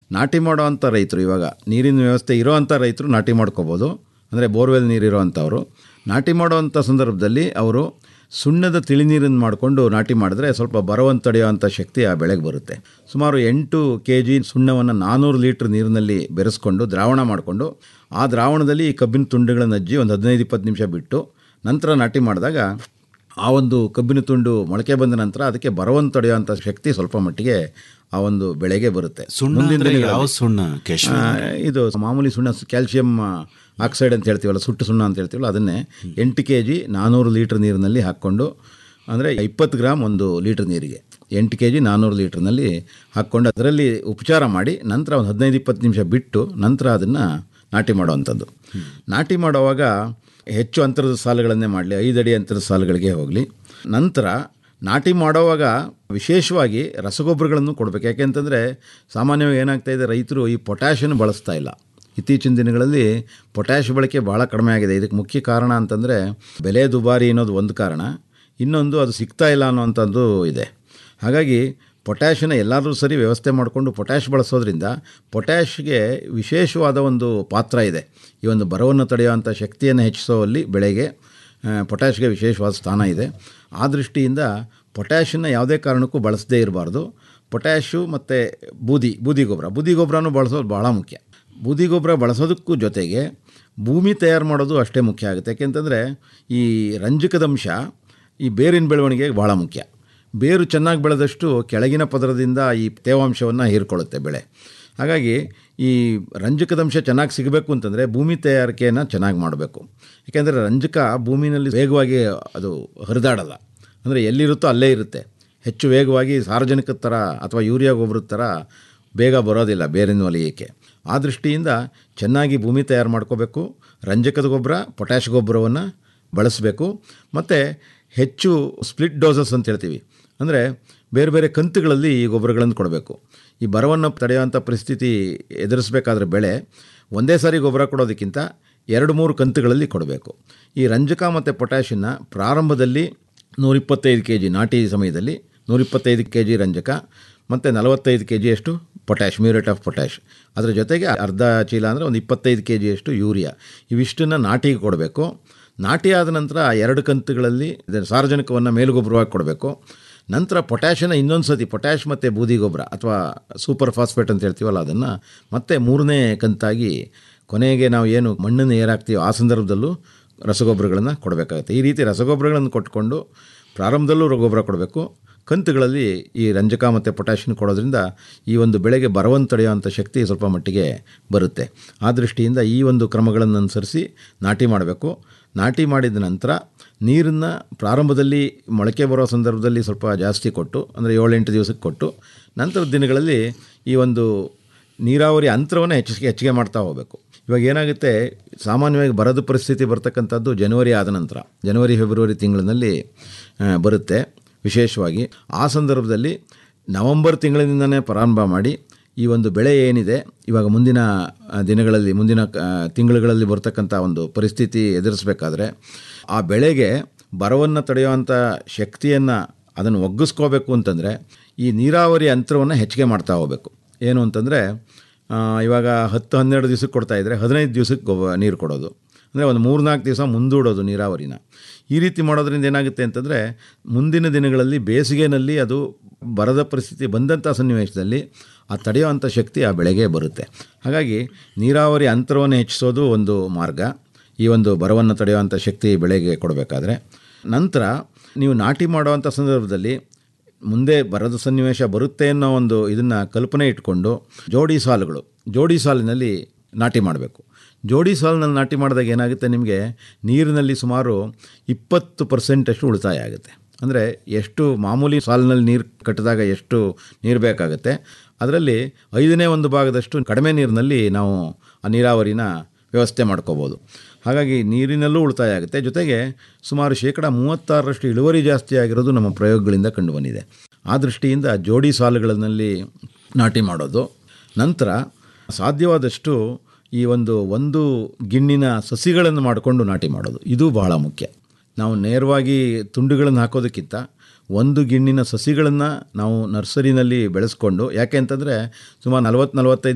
ನಾಟಿ ಮಾಡೋವಂಥ ರೈತರು ಇವಾಗ ನೀರಿನ ವ್ಯವಸ್ಥೆ ಇರೋವಂಥ ರೈತರು ನಾಟಿ ಮಾಡ್ಕೋಬೋದು ಅಂದರೆ ಬೋರ್ವೆಲ್ ನೀರು ಇರೋವಂಥವ್ರು ನಾಟಿ ಮಾಡೋವಂಥ ಸಂದರ್ಭದಲ್ಲಿ ಅವರು ಸುಣ್ಣದ ತಿಳಿನೀರನ್ನು ಮಾಡಿಕೊಂಡು ನಾಟಿ ಮಾಡಿದ್ರೆ ಸ್ವಲ್ಪ ಬರವನ್ನು ತಡೆಯುವಂಥ ಶಕ್ತಿ ಆ ಬೆಳೆಗೆ ಬರುತ್ತೆ ಸುಮಾರು ಎಂಟು ಕೆ ಜಿ ಸುಣ್ಣವನ್ನು ನಾನ್ನೂರು ಲೀಟ್ರ್ ನೀರಿನಲ್ಲಿ ಬೆರೆಸ್ಕೊಂಡು ದ್ರಾವಣ ಮಾಡಿಕೊಂಡು ಆ ದ್ರಾವಣದಲ್ಲಿ ಈ ಕಬ್ಬಿನ ತುಂಡುಗಳನ್ನು ಅಜ್ಜಿ ಒಂದು ಹದಿನೈದು ಇಪ್ಪತ್ತು ನಿಮಿಷ ಬಿಟ್ಟು ನಂತರ ನಾಟಿ ಮಾಡಿದಾಗ ಆ ಒಂದು ಕಬ್ಬಿನ ತುಂಡು ಮೊಳಕೆ ಬಂದ ನಂತರ ಅದಕ್ಕೆ ಬರವನ್ನು ತಡೆಯುವಂಥ ಶಕ್ತಿ ಸ್ವಲ್ಪ ಮಟ್ಟಿಗೆ ಆ ಒಂದು ಬೆಳೆಗೆ ಬರುತ್ತೆ ಸುಣ್ಣ ಮುಂದಿನ ಅಂದ್ರೆ ದಿನಗಳಲ್ಲಿ- ಯಾವ ಸುಣ್ಣ ಕೇಶವ ಆ, ಇದು ಮಾಮೂಲಿ ಸುಣ್ಣ ಕ್ಯಾಲ್ಸಿಯಂ ಆಕ್ಸೈಡ್ ಅಂತ ಹೇಳ್ತೀವಲ್ಲ ಸುಟ್ಟು ಸುಣ್ಣ ಅಂತ ಹೇಳ್ತೀವಲ್ಲ ಅದನ್ನೇ ಎಂಟು ಕೆ ಜಿ ನಾನ್ನೂರು ಲೀಟ್ರ್ ನೀರಿನಲ್ಲಿ ಹಾಕ್ಕೊಂಡು ಅಂದರೆ ಇಪ್ಪತ್ತು ಗ್ರಾಮ್ ಒಂದು ಲೀಟ್ರ್ ನೀರಿಗೆ ಎಂಟು ಕೆ ಜಿ ನಾನ್ನೂರು ಲೀಟ್ರ್ನಲ್ಲಿ ಹಾಕ್ಕೊಂಡು ಅದರಲ್ಲಿ ಉಪಚಾರ ಮಾಡಿ ನಂತರ ಒಂದು ಹದಿನೈದು ಇಪ್ಪತ್ತು ನಿಮಿಷ ಬಿಟ್ಟು ನಂತರ ಅದನ್ನು ನಾಟಿ ಮಾಡುವಂಥದ್ದು ನಾಟಿ ಮಾಡುವಾಗ ಹೆಚ್ಚು ಅಂತರದ ಸಾಲುಗಳನ್ನೇ ಮಾಡಲಿ ಐದು ಅಡಿ ಅಂತರದ ಸಾಲುಗಳಿಗೆ ಹೋಗಲಿ ನಂತರ ನಾಟಿ ಮಾಡೋವಾಗ ವಿಶೇಷವಾಗಿ ರಸಗೊಬ್ಬರಗಳನ್ನು ಕೊಡಬೇಕು ಯಾಕೆಂತಂದರೆ ಸಾಮಾನ್ಯವಾಗಿ ಏನಾಗ್ತಾ ಇದೆ ರೈತರು ಈ ಪೊಟ್ಯಾಷನ್ನು ಬಳಸ್ತಾ ಇಲ್ಲ ಇತ್ತೀಚಿನ ದಿನಗಳಲ್ಲಿ ಪೊಟ್ಯಾಷ್ ಬಳಕೆ ಭಾಳ ಕಡಿಮೆ ಆಗಿದೆ ಇದಕ್ಕೆ ಮುಖ್ಯ ಕಾರಣ ಅಂತಂದರೆ ಬೆಲೆ ದುಬಾರಿ ಅನ್ನೋದು ಒಂದು ಕಾರಣ ಇನ್ನೊಂದು ಅದು ಸಿಗ್ತಾ ಇಲ್ಲ ಅನ್ನೋವಂಥದ್ದು ಇದೆ ಹಾಗಾಗಿ ಪೊಟ್ಯಾಷನ್ನ ಎಲ್ಲಾದರೂ ಸರಿ ವ್ಯವಸ್ಥೆ ಮಾಡಿಕೊಂಡು ಪೊಟ್ಯಾಷ್ ಬಳಸೋದ್ರಿಂದ ಪೊಟ್ಯಾಷ್ಗೆ ವಿಶೇಷವಾದ ಒಂದು ಪಾತ್ರ ಇದೆ ಈ ಒಂದು ಬರವನ್ನು ತಡೆಯುವಂಥ ಶಕ್ತಿಯನ್ನು ಹೆಚ್ಚಿಸುವಲ್ಲಿ ಬೆಳೆಗೆ ಆ, ಪೊಟ್ಯಾಷ್ಗೆ ವಿಶೇಷವಾದ ಸ್ಥಾನ ಇದೆ ಆ ದೃಷ್ಟಿಯಿಂದ ಪೊಟ್ಯಾಷನ್ನ ಯಾವುದೇ ಕಾರಣಕ್ಕೂ ಬಳಸದೇ ಇರಬಾರ್ದು ಪೊಟ್ಯಾಷು ಮತ್ತು ಬೂದಿ ಬೂದಿ ಗೊಬ್ಬರ ಬೂದಿ ಗೊಬ್ಬರನೂ ಬಳಸೋದು ಭಾಳ ಮುಖ್ಯ ಬೂದಿ ಗೊಬ್ಬರ ಬಳಸೋದಕ್ಕೂ ಜೊತೆಗೆ ಭೂಮಿ ತಯಾರು ಮಾಡೋದು ಅಷ್ಟೇ ಮುಖ್ಯ ಆಗುತ್ತೆ ಯಾಕೆಂತಂದರೆ ಈ ರಂಜಕದಂಶ ಈ ಬೇರಿನ ಬೆಳವಣಿಗೆಗೆ ಭಾಳ ಮುಖ್ಯ ಬೇರು ಚೆನ್ನಾಗಿ ಬೆಳೆದಷ್ಟು ಕೆಳಗಿನ ಪದರದಿಂದ ಈ ತೇವಾಂಶವನ್ನು ಹೀರ್ಕೊಳ್ಳುತ್ತೆ ಬೆಳೆ ಹಾಗಾಗಿ ಈ ರಂಜಕದಂಶ ಚೆನ್ನಾಗಿ ಸಿಗಬೇಕು ಅಂತಂದರೆ ಭೂಮಿ ತಯಾರಿಕೆಯನ್ನು ಚೆನ್ನಾಗಿ ಮಾಡಬೇಕು ಯಾಕೆಂದರೆ ರಂಜಕ ಭೂಮಿನಲ್ಲಿ ವೇಗವಾಗಿ ಅದು ಹರಿದಾಡಲ್ಲ ಅಂದರೆ ಎಲ್ಲಿರುತ್ತೋ ಅಲ್ಲೇ ಇರುತ್ತೆ ಹೆಚ್ಚು ವೇಗವಾಗಿ ಸಾರ್ವಜನಿಕ ಥರ ಅಥವಾ ಯೂರಿಯಾ ಗೊಬ್ಬರದ ಥರ ಬೇಗ ಬರೋದಿಲ್ಲ ಬೇರಿನ ವಲಯಕ್ಕೆ ಆ ದೃಷ್ಟಿಯಿಂದ ಚೆನ್ನಾಗಿ ಭೂಮಿ ತಯಾರು ಮಾಡ್ಕೋಬೇಕು ರಂಜಕದ ಗೊಬ್ಬರ ಪೊಟ್ಯಾಷ್ ಗೊಬ್ಬರವನ್ನು ಬಳಸಬೇಕು ಮತ್ತು ಹೆಚ್ಚು ಸ್ಪ್ಲಿಟ್ ಡೋಸಸ್ ಅಂತ ಹೇಳ್ತೀವಿ ಅಂದರೆ ಬೇರೆ ಬೇರೆ ಕಂತುಗಳಲ್ಲಿ ಈ ಗೊಬ್ಬರಗಳನ್ನು ಕೊಡಬೇಕು ಈ ಬರವನ್ನು ತಡೆಯುವಂಥ ಪರಿಸ್ಥಿತಿ ಎದುರಿಸಬೇಕಾದ್ರೆ ಬೆಳೆ ಒಂದೇ ಸಾರಿ ಗೊಬ್ಬರ ಕೊಡೋದಕ್ಕಿಂತ ಎರಡು ಮೂರು ಕಂತುಗಳಲ್ಲಿ ಕೊಡಬೇಕು ಈ ರಂಜಕ ಮತ್ತು ಪೊಟ್ಯಾಷನ್ನ ಪ್ರಾರಂಭದಲ್ಲಿ ನೂರಿಪ್ಪತ್ತೈದು ಕೆ ಜಿ ನಾಟಿ ಸಮಯದಲ್ಲಿ ನೂರಿಪ್ಪತ್ತೈದು ಕೆ ಜಿ ರಂಜಕ ಮತ್ತು ನಲವತ್ತೈದು ಕೆ ಜಿಯಷ್ಟು ಪೊಟ್ಯಾಷ್ ಮ್ಯೂರೇಟ್ ಆಫ್ ಪೊಟ್ಯಾಷ್ ಅದರ ಜೊತೆಗೆ ಅರ್ಧ ಚೀಲ ಅಂದರೆ ಒಂದು ಇಪ್ಪತ್ತೈದು ಕೆ ಜಿಯಷ್ಟು ಯೂರಿಯಾ ಇವಿಷ್ಟನ್ನು ನಾಟಿಗೆ ಕೊಡಬೇಕು ನಾಟಿ ಆದ ನಂತರ ಆ ಎರಡು ಕಂತುಗಳಲ್ಲಿ ಇದನ್ನ ಸಾರಜನಕವನ್ನು ಮೇಲುಗೊಬ್ಬರವಾಗಿ ಕೊಡಬೇಕು ನಂತರ ಪೊಟ್ಯಾಷನ್ನ ಇನ್ನೊಂದು ಸತಿ ಪೊಟ್ಯಾಷ್ ಮತ್ತು ಬೂದಿ ಗೊಬ್ಬರ ಅಥವಾ ಸೂಪರ್ ಫಾಸ್ಫೇಟ್ ಅಂತ ಹೇಳ್ತೀವಲ್ಲ ಅದನ್ನು ಮತ್ತೆ ಮೂರನೇ ಕಂತಾಗಿ ಕೊನೆಗೆ ನಾವು ಏನು ಮಣ್ಣನ್ನು ಏರಾಕ್ತೀವೋ ಆ ಸಂದರ್ಭದಲ್ಲೂ ರಸಗೊಬ್ಬರಗಳನ್ನು ಕೊಡಬೇಕಾಗುತ್ತೆ ಈ ರೀತಿ ರಸಗೊಬ್ಬರಗಳನ್ನು ಕೊಟ್ಕೊಂಡು ಪ್ರಾರಂಭದಲ್ಲೂ ಗೊಬ್ಬರ ಕೊಡಬೇಕು ಕಂತುಗಳಲ್ಲಿ ಈ ರಂಜಕ ಮತ್ತು ಪೊಟ್ಯಾಷಿಯನ್ ಕೊಡೋದ್ರಿಂದ ಈ ಒಂದು ಬೆಳೆಗೆ ಬರವನ್ನು ತಡೆಯುವಂಥ ಶಕ್ತಿ ಸ್ವಲ್ಪ ಮಟ್ಟಿಗೆ ಬರುತ್ತೆ ಆ ದೃಷ್ಟಿಯಿಂದ ಈ ಒಂದು ಕ್ರಮಗಳನ್ನು ಅನುಸರಿಸಿ ನಾಟಿ ಮಾಡಬೇಕು ನಾಟಿ ಮಾಡಿದ ನಂತರ ನೀರನ್ನು ಪ್ರಾರಂಭದಲ್ಲಿ ಮೊಳಕೆ ಬರೋ ಸಂದರ್ಭದಲ್ಲಿ ಸ್ವಲ್ಪ ಜಾಸ್ತಿ ಕೊಟ್ಟು ಅಂದರೆ ಏಳೆಂಟು ದಿವಸಕ್ಕೆ ಕೊಟ್ಟು ನಂತರದ ದಿನಗಳಲ್ಲಿ ಈ ಒಂದು ನೀರಾವರಿ ಅಂತರವನ್ನು ಹೆಚ್ಚಿಗೆ ಹೆಚ್ಚಿಗೆ ಮಾಡ್ತಾ ಹೋಗಬೇಕು ಇವಾಗ ಏನಾಗುತ್ತೆ ಸಾಮಾನ್ಯವಾಗಿ ಬರದ ಪರಿಸ್ಥಿತಿ ಬರ್ತಕ್ಕಂಥದ್ದು ಜನವರಿ ಆದ ನಂತರ ಜನವರಿ ಫೆಬ್ರವರಿ ತಿಂಗಳಿನಲ್ಲಿ ಆ, ಬರುತ್ತೆ ವಿಶೇಷವಾಗಿ ಆ ಸಂದರ್ಭದಲ್ಲಿ ನವಂಬರ್ ತಿಂಗಳಿನಿಂದನೇ ಪ್ರಾರಂಭ ಮಾಡಿ ಈ ಒಂದು ಬೆಳೆ ಏನಿದೆ ಇವಾಗ ಮುಂದಿನ ಆ, ದಿನಗಳಲ್ಲಿ ಮುಂದಿನ ಆ, ತಿಂಗಳುಗಳಲ್ಲಿ ಬರ್ತಕ್ಕಂಥ ಒಂದು ಪರಿಸ್ಥಿತಿ ಎದುರಿಸಬೇಕಾದ್ರೆ ಆ ಬೆಳೆಗೆ ಬರವನ್ನು ತಡೆಯುವಂಥ ಶಕ್ತಿಯನ್ನು ಅದನ್ನು ಒಗ್ಗಿಸ್ಕೋಬೇಕು ಅಂತಂದರೆ ಈ ನೀರಾವರಿ ಅಂತರವನ್ನು ಹೆಚ್ಚಿಗೆ ಮಾಡ್ತಾ ಹೋಗಬೇಕು ಏನು ಅಂತಂದರೆ ಇವಾಗ ಹತ್ತು ಹನ್ನೆರಡು ದಿವಸಕ್ಕೆ ಕೊಡ್ತಾ ಇದ್ದರೆ ಹದಿನೈದು ದಿವಸಕ್ಕೆ ಗೊಬ್ಬ ನೀರು ಕೊಡೋದು ಅಂದರೆ ಒಂದು ಮೂರು ನಾಲ್ಕು ದಿವಸ ಮುಂದೂಡೋದು ನೀರಾವರಿನ ಈ ರೀತಿ ಮಾಡೋದ್ರಿಂದ ಏನಾಗುತ್ತೆ ಅಂತಂದರೆ ಮುಂದಿನ ದಿನಗಳಲ್ಲಿ ಬೇಸಿಗೆನಲ್ಲಿ ಅದು ಬರದ ಪರಿಸ್ಥಿತಿ ಬಂದಂಥ ಸನ್ನಿವೇಶದಲ್ಲಿ ಆ ತಡೆಯುವಂಥ ಶಕ್ತಿ ಆ ಬೆಳೆಗೆ ಬರುತ್ತೆ ಹಾಗಾಗಿ ನೀರಾವರಿ ಅಂತರವನ್ನು ಹೆಚ್ಚಿಸೋದು ಒಂದು ಮಾರ್ಗ ಈ ಒಂದು ಬರವನ್ನು ತಡೆಯುವಂಥ ಶಕ್ತಿ ಬೆಳೆಗೆ ಕೊಡಬೇಕಾದ್ರೆ ನಂತರ ನೀವು ನಾಟಿ ಮಾಡುವಂಥ ಸಂದರ್ಭದಲ್ಲಿ ಮುಂದೆ ಬರದ ಸನ್ನಿವೇಶ ಬರುತ್ತೆ ಅನ್ನೋ ಒಂದು ಇದನ್ನು ಕಲ್ಪನೆ ಇಟ್ಕೊಂಡು ಜೋಡಿ ಸಾಲುಗಳು ಜೋಡಿ ಸಾಲಿನಲ್ಲಿ ನಾಟಿ ಮಾಡಬೇಕು ಜೋಡಿ ಸಾಲಿನಲ್ಲಿ ನಾಟಿ ಮಾಡಿದಾಗ ಏನಾಗುತ್ತೆ ನಿಮಗೆ ನೀರಿನಲ್ಲಿ ಸುಮಾರು ಇಪ್ಪತ್ತು ಪರ್ಸೆಂಟಷ್ಟು ಉಳಿತಾಯ ಆಗುತ್ತೆ ಅಂದರೆ ಎಷ್ಟು ಮಾಮೂಲಿ ಸಾಲಿನಲ್ಲಿ ನೀರು ಕಟ್ಟಿದಾಗ ಎಷ್ಟು ನೀರು ಬೇಕಾಗುತ್ತೆ ಅದರಲ್ಲಿ ಐದನೇ ಒಂದು ಭಾಗದಷ್ಟು ಕಡಿಮೆ ನೀರಿನಲ್ಲಿ ನಾವು ಆ ನೀರಾವರಿನ ವ್ಯವಸ್ಥೆ ಮಾಡ್ಕೋಬೋದು ಹಾಗಾಗಿ ನೀರಿನಲ್ಲೂ ಉಳಿತಾಯ ಆಗುತ್ತೆ ಜೊತೆಗೆ ಸುಮಾರು ಶೇಕಡ ಮೂವತ್ತಾರರಷ್ಟು ಇಳುವರಿ ಜಾಸ್ತಿ ಆಗಿರೋದು ನಮ್ಮ ಪ್ರಯೋಗಗಳಿಂದ ಕಂಡುಬಂದಿದೆ ಆ ದೃಷ್ಟಿಯಿಂದ ಜೋಡಿ ಸಾಲುಗಳಲ್ಲಿ ನಾಟಿ ಮಾಡೋದು ನಂತರ ಸಾಧ್ಯವಾದಷ್ಟು ಈ ಒಂದು ಒಂದು ಗಿಣ್ಣಿನ ಸಸಿಗಳನ್ನು ಮಾಡಿಕೊಂಡು ನಾಟಿ ಮಾಡೋದು ಇದು ಬಹಳ ಮುಖ್ಯ ನಾವು ನೇರವಾಗಿ ತುಂಡುಗಳನ್ನು ಹಾಕೋದಕ್ಕಿಂತ ಒಂದು ಗಿಣ್ಣಿನ ಸಸಿಗಳನ್ನು ನಾವು ನರ್ಸರಿನಲ್ಲಿ ಬೆಳೆಸ್ಕೊಂಡು ಯಾಕೆ ಅಂತಂದರೆ ಸುಮಾರು ನಲವತ್ತು ನಲವತ್ತೈದು